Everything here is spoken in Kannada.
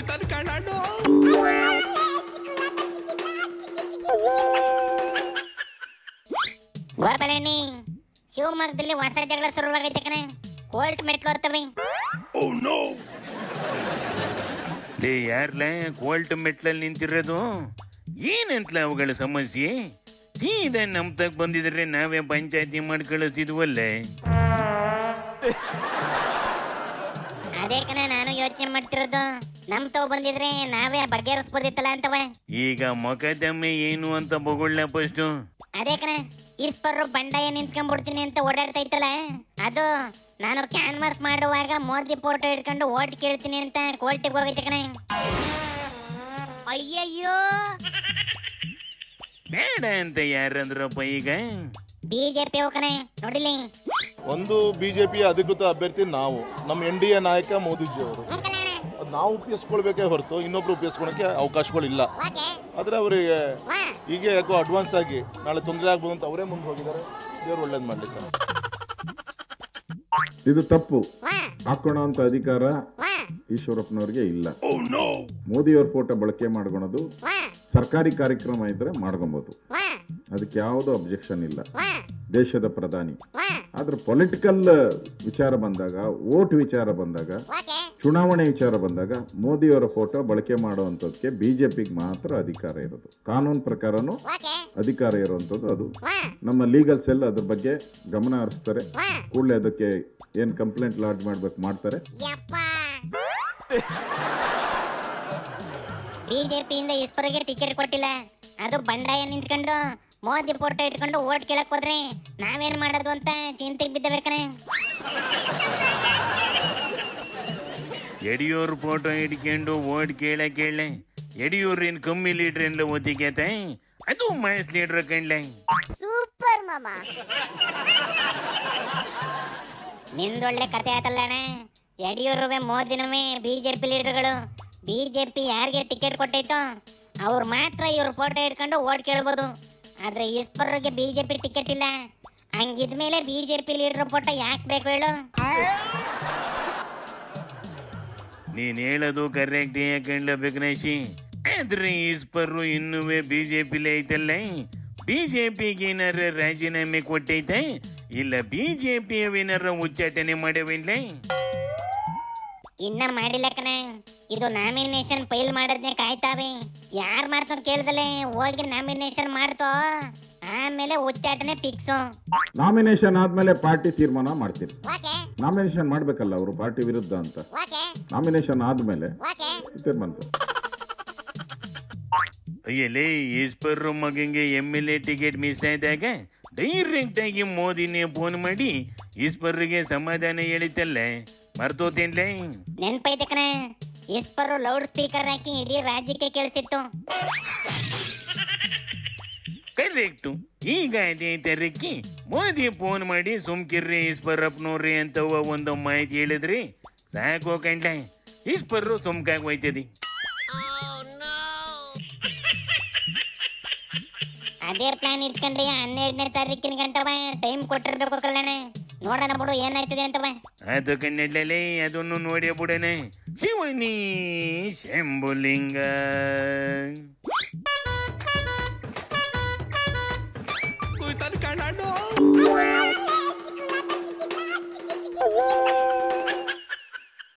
ಮಾಡ್ತಾನೆ ಕಣಣ್ಣ ಗೋಪಾಲಣ್ಣಿ ಶಿವಮೊಗ್ಗದಲ್ಲಿ ಹೊಸ ಜಗಳ ಶುರುವಾಗೈತೆ ಕಣ ಕೋರ್ಟ್ ಮೆಟ್ಲು ಹತ್ತವೆ ಲೇ ಯಾರ್ಲ ಕೋಲ್ಟ್ ಮೆಟ್ಲಲ್ಲಿ ನಿಂತಿರೋದು ಏನಂತಲ ಅವುಗಳ ಸಮಸ್ಯೆ ಸೀದಾ ನಮ್ ತಗ್ ಬಂದಿದ್ರೆ ನಾವೇ ಪಂಚಾಯತಿ ಮಾಡಿ ಕಳಿಸಿದ್ವಲ್ಲೇ ಅದೇ ಕಣ ನಾನು ಯೋಚನೆ ಮಾಡ್ತಿರೋದು ನಮ್ ತಗೋ ಬಂದಿದ್ರೆ ನಾವೇ ಬಗೆಹರಿಸ್ಬೋದಿತ್ತಲ್ಲ ಅಂತವ ಈಗ ಮೊಕದ್ದಮೆ ಏನು ಅಂತ ಬೊಗೊಳ್ಳ ಫಸ್ಟು ಅದೇ ಕಣ ಈಸ್ಪರ್ರು ಬಂಡಾಯ ನಿಂತ್ಕೊಂಡ್ಬಿಡ್ತೀನಿ ಅಂತ ಓಡಾಡ್ತಾ ಇತ್ತಲ್ಲ ಅದು ನಾನು ಕ್ಯಾನ್ವಾಸ್ ಮಾಡುವಾಗ ಮೋದಿ ಫೋಟೋ ಇಟ್ಕೊಂಡು ಓಟ್ ಕೇಳ್ತೀನಿ ಅಂತ ಕೋರ್ಟಿಗೆ ಹೋಗೈತೆ ಕಣ ಅಯ್ಯಯ್ಯೋ ಬೇಡ ಅಂತ ಯಾರಂದ್ರಪ್ಪ ಈಗ ಬಿಜೆಪಿ ಕಣೆ ನೋಡಿಲಿ ಒಂದು ಬಿಜೆಪಿಯ ಅಧಿಕೃತ ಅಭ್ಯರ್ಥಿ ನಾವು ನಮ್ಮ ಎನ್ ಡಿ ಎ ನಾಯಕ ಮೋದಿಜಿ ಅವರು ಹ್ಞೂ ಕಲ್ಯಾಣ ಅದ್ ನಾವು ಉಪಯೋಗಿಸ್ಕೊಳ್ಬೇಕೇ ಹೊರತು ಇನ್ನೊಬ್ರು ಉಪಯೋಗಿಸ್ಕೊಳಕ್ಕೆ ಅವಕಾಶಗಳಿಲ್ಲ ಓಕೆ ಆದರೆ ಅವರಿಗೆ ವಾ ಈಗ ಯಾಕೋ ಅಡ್ವಾನ್ಸ್ ಆಗಿ ನಾಳೆ ತೊಂದರೆ ಆಗ್ಬೋದು ಅಂತ ಅವರೇ ಮುಂದೆ ಹೋಗಿದ್ದಾರೆ ದೇವ್ರು ಒಳ್ಳೇದು ಮಾಡಲಿ ಸರ್ ಇದು ತಪ್ಪು ವಾ ಹಾಕೋಣ ಅಂತ ಅಧಿಕಾರ ವಾ ಈಶ್ವರಪ್ಪನವ್ರಿಗೆ ಇಲ್ಲ ಮೋದಿಯವ್ರ ಫೋಟೋ ಬಳಕೆ ಮಾಡ್ಕೊಳೋದು ವಾ ಸರ್ಕಾರಿ ಕಾರ್ಯಕ್ರಮ ಇದ್ರೆ ಮಾಡ್ಕೊಬೋದು ವಾ ಅದಕ್ಕೆ ಯಾವುದೋ ಅಬ್ಜೆಕ್ಷನ್ ಇಲ್ಲ ವಾ ದೇಶದ ಪ್ರಧಾನಿ ವಾ ಆದ್ರೆ ಪೊಲಿಟಿಕಲ್ ವಿಚಾರ ಬಂದಾಗ ವೋಟ್ ವಿಚಾರ ಬಂದಾಗ ಓಕೆ ಚುನಾವಣೆ ವಿಚಾರ ಬಂದಾಗ ಮೋದಿಯವರ ಫೋಟೋ ಬಳಕೆ ಮಾಡುವಂಥದ್ದಕ್ಕೆ ಬಿಜೆಪಿಗೆ ಮಾತ್ರ ಅಧಿಕಾರ ಇರೋದು ಕಾನೂನು ಪ್ರಕಾರನೂ ಓಕೆ ಅಧಿಕಾರ ಇರುವಂಥದ್ದು ಅದು ವಾ ನಮ್ಮ ಲೀಗಲ್ ಸೆಲ್ ಅದ್ರ ಬಗ್ಗೆ ಗಮನ ಹರಿಸ್ತಾರೆ ವಾ ಕೂಡಲೇ ಅದಕ್ಕೆ ಏನು ಕಂಪ್ಲೇಂಟ್ ಲಾಡ್ಜ್ ಮಾಡ್ಬೇಕು ಮಾಡ್ತಾರೆ ಯಪ್ಪ ಬಿಜೆಪಿಯಿಂದ ಈಶ್ವರಿಗೆ ಟಿಕೆಟ್ ಕೊಟ್ಟಿಲ್ಲ ಅದು ಬಂಡಾಯ ನಿಂತ್ಕೊಂಡು ಮೋದಿ ಫೋಟೋ ಇಟ್ಕೊಂಡು ಓಟ್ ಕೇಳಕ್ ಹೋದ್ರೆ ನಾವೇನ್ ಮಾಡೋದು ಅಂತ ಚಿಂತೆಗೆ ಬಿದ್ದಬೇಕನೆ ಯಡಿಯೂರ್ ಫೋಟೋ ಇಟ್ಕೊಂಡು ಓಟ್ ಕೇಳ ಕೇಳೆ ಯಡಿಯೂರ್ ಏನ್ ಕಮ್ಮಿ ಲೀಡ್ರ್ ಎಲ್ಲ ಓದಿಗೆತೆ ಅದು ಮಾಸ್ ಲೀಡ್ರ್ ಕಂಡ್ಲೆ ಸೂಪರ್ ಮಾಮ ನಿಂದೊಳ್ಳೆ ಕತೆ ಆತಲ್ಲಣ್ಣ ಯಡಿಯೂರುವೆ ಮೋದಿನವೇ ಬಿಜೆಪಿ ಲೀಡರ್ಗಳು ಬಿಜೆಪಿ ಯಾರಿಗೆ ಟಿಕೆಟ್ ಕೊಟ್ಟೈತೋ ಅವ್ರು ಮಾತ್ರ ಇವ್ರ ಫೋಟೋ ಇಟ್ಕೊಂಡು ಓಟ್ ಕೇಳ್ಬೋದು ಆದ್ರೆ ಈಸ್ಪರ್ಗೆ ಬಿಜೆಪಿ ಟಿಕೆಟ್ ಇಲ್ಲ ಹಂಗಿದ್ಮೇಲೆ ಬಿಜೆಪಿ ಲೀಡರ್ ಫೋಟೋ ಯಾಕೆ ಬೇಕು ಹೇಳು ನೀನ್ ಹೇಳೋದು ಕರೆಕ್ಟ್ ಯಾಕಂಡ್ಲ ಬೆಕ್ನೇಶಿ ಆದ್ರೆ ಈಸ್ಪರು ಇನ್ನುವೆ ಬಿಜೆಪಿಲಿ ಐತಲ್ಲ ಬಿಜೆಪಿಗೆ ಏನಾರ ರಾಜೀನಾಮೆ ಕೊಟ್ಟೈತೆ ಇಲ್ಲ ಬಿಜೆಪಿ ಏನಾರ ಉಚ್ಚಾಟನೆ ಮಾಡವಿಲ್ಲ ಇನ್ನ ಮಾಡಿಲ್ಲ ಕಣ ಇದು ನಾಮಿನೇಷನ್ ಫೈಲ್ ಮಾಡೋದ್ನೇ ಕಾಯ್ತಾವೆ ಯಾರ್ ಮಾರ್ತಂತ ಕೇಳ್ದಲೆ ಹೋಗಿ ನಾಮಿನೇಷನ್ ಮಾಡ್ತೋ ಆಮೇಲೆ ಉಚ್ಚಾಟನೆ ಫಿಕ್ಸು ನಾಮಿನೇಷನ್ ಆದ್ಮೇಲೆ ಪಾರ್ಟಿ ತೀರ್ಮಾನ ಮಾಡ್ತೀರಿ ಓಕೆ ನಾಮಿನೇಷನ್ ಮಾಡ್ಬೇಕಲ್ಲ ಅವರು ಪಾರ್ಟಿ ವಿರುದ್ಧ ಅಂತ ಓಕೆ ನಾಮಿನೇಷನ್ ಆದ್ಮೇಲೆ ಓಕೆ ತೀರ್ಮಾನ ಅಯ್ಯಲೇ ಈಸ್ಪರ್ ಮಗಂಗೆ M L A ticket miss ಆದಾಗ ಡೈರೆಕ್ಟ್ ಆಗಿ ಮೋದಿನೇ ಫೋನ್ ಮಾಡಿ ಈಸ್ಪರ್ಗೆ ಸಮಾಧಾನ ಹೇಳಿತಲ್ಲ ಮರ್ತೋತೇನ್ಲೇ ನೆನ್ಪೈತೆ ಕಣ ಇಸ್ಪರು ಲೌಡ್ ಸ್ಪೀಕರ್ ಹಾಕಿ ಇಡೀ ರಾಜ್ಯಕ್ಕೆ ಕೇಳಿಸಿತ್ತು ಕರೆಕ್ಟು ಈಗ ಅದೇ ತರಕ್ಕೆ ಮೋದಿ ಫೋನ್ ಮಾಡಿ ಸುಮ್ಕಿರ್ರಿ ಈಸ್ಪರಪ್ಪನವ್ರಿ ಅಂತ ಒಂದು ಮಾಹಿತಿ ಹೇಳಿದ್ರಿ ಸಾಕು ಕಂಡ ಈಸ್ಪರ್ರು ಸುಮ್ಕಾಗಿ ಹೋಯ್ತದಿ ಅದೇ ಪ್ಲಾನ್ ಇಟ್ಕೊಂಡ್ರಿ ಹನ್ನೆರಡನೇ ತಾರೀಕಿನ ಗಂಟವ ಟೈಮ್ ಕೊಟ್ಟಿರ್ಬೇಕು ಕಲ್ಯಾಣ ನೋಡೋಣ ಬಿಡು ಏನಾಯ್ತದೆ ಅಂತವ ಅದು ಕನ್ನಡಲೇ ಅದನ್ನು ನೋಡಿ ಬಿಡನೆ ಶಿವನಿ ಶಂಭುಲಿಂಗ